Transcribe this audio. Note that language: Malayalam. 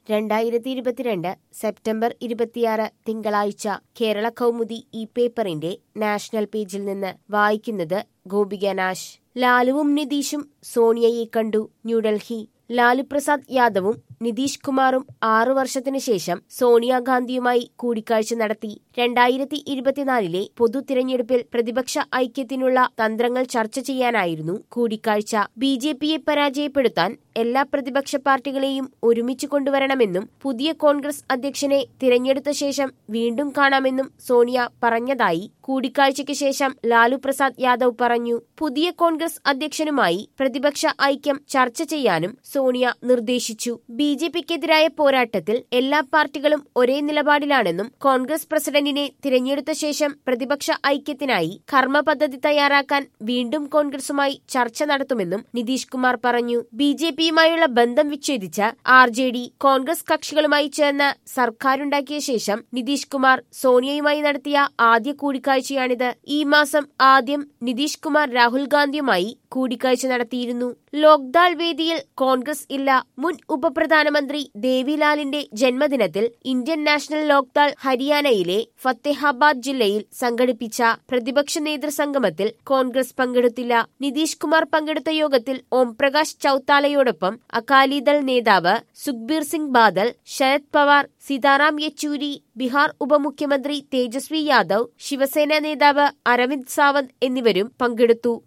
രണ്ടായിരത്തി ഇരുപത്തിരണ്ട് സെപ്റ്റംബർ ഇരുപത്തിയാറ് തിങ്കളാഴ്ച കേരള കൗമുദി ഈ പേപ്പറിന്റെ നാഷണൽ പേജിൽ നിന്ന് വായിക്കുന്നത് ഗോപിക നാശ് ലാലുവും നിതീഷും സോണിയയെ കണ്ടു ന്യൂഡൽഹി ലാലു പ്രസാദ് യാദവും നിതീഷ് കുമാറും ആറു വർഷത്തിനു ശേഷം സോണിയാഗാന്ധിയുമായി കൂടിക്കാഴ്ച നടത്തി രണ്ടായിരത്തി ഇരുപത്തിനാലിലെ പൊതു തിരഞ്ഞെടുപ്പിൽ പ്രതിപക്ഷ ഐക്യത്തിനുള്ള തന്ത്രങ്ങൾ ചർച്ച ചെയ്യാനായിരുന്നു കൂടിക്കാഴ്ച ബി ജെ പിയെ പരാജയപ്പെടുത്താൻ എല്ലാ പ്രതിപക്ഷ പാർട്ടികളെയും ഒരുമിച്ച് കൊണ്ടുവരണമെന്നും പുതിയ കോൺഗ്രസ് അധ്യക്ഷനെ തിരഞ്ഞെടുത്ത ശേഷം വീണ്ടും കാണാമെന്നും സോണിയ പറഞ്ഞതായി കൂടിക്കാഴ്ചയ്ക്ക് ശേഷം ലാലു പ്രസാദ് യാദവ് പറഞ്ഞു പുതിയ കോൺഗ്രസ് അധ്യക്ഷനുമായി പ്രതിപക്ഷ ഐക്യം ചർച്ച ചെയ്യാനും സോണിയ നിർദ്ദേശിച്ചു ബി ജെ പിക്കെതിരായ പോരാട്ടത്തിൽ എല്ലാ പാർട്ടികളും ഒരേ നിലപാടിലാണെന്നും കോൺഗ്രസ് പ്രസിഡന്റിനെ തിരഞ്ഞെടുത്ത ശേഷം പ്രതിപക്ഷ ഐക്യത്തിനായി കർമ്മ പദ്ധതി തയ്യാറാക്കാൻ വീണ്ടും കോൺഗ്രസുമായി ചർച്ച നടത്തുമെന്നും നിതീഷ് കുമാർ പറഞ്ഞു ബി ജെ പിയുമായുള്ള ബന്ധം വിച്ഛേദിച്ച ആർ ജെ ഡി കോൺഗ്രസ് കക്ഷികളുമായി ചേർന്ന് സർക്കാരുണ്ടാക്കിയ ശേഷം നിതീഷ് കുമാർ സോണിയയുമായി നടത്തിയ ആദ്യ കൂടിക്കാഴ്ചയാണിത് ഈ മാസം ആദ്യം നിതീഷ് കുമാർ രാഹുൽ ഗാന്ധിയുമായി കൂടിക്കാഴ്ച നടത്തിയിരുന്നു ലോക്ദാൾ വേദിയിൽ കോൺഗ്രസ് ഇല്ല മുൻ ഉപപ്രധാനമന്ത്രി ദേവിലാലിന്റെ ജന്മദിനത്തിൽ ഇന്ത്യൻ നാഷണൽ ലോക്ദാൾ ഹരിയാനയിലെ ഫത്തേഹാബാദ് ജില്ലയിൽ സംഘടിപ്പിച്ച പ്രതിപക്ഷ നേതൃസംഗമത്തിൽ കോൺഗ്രസ് പങ്കെടുത്തില്ല നിതീഷ് കുമാർ പങ്കെടുത്ത യോഗത്തിൽ ഓംപ്രകാശ് ചൌത്താലയോടൊപ്പം അകാലിദൾ നേതാവ് സുഖ്ബീർ സിംഗ് ബാദൽ ശരത് പവാർ സീതാറാം യെച്ചൂരി ബീഹാർ ഉപമുഖ്യമന്ത്രി തേജസ്വി യാദവ് ശിവസേന നേതാവ് അരവിന്ദ് സാവന്ത് എന്നിവരും പങ്കെടുത്തു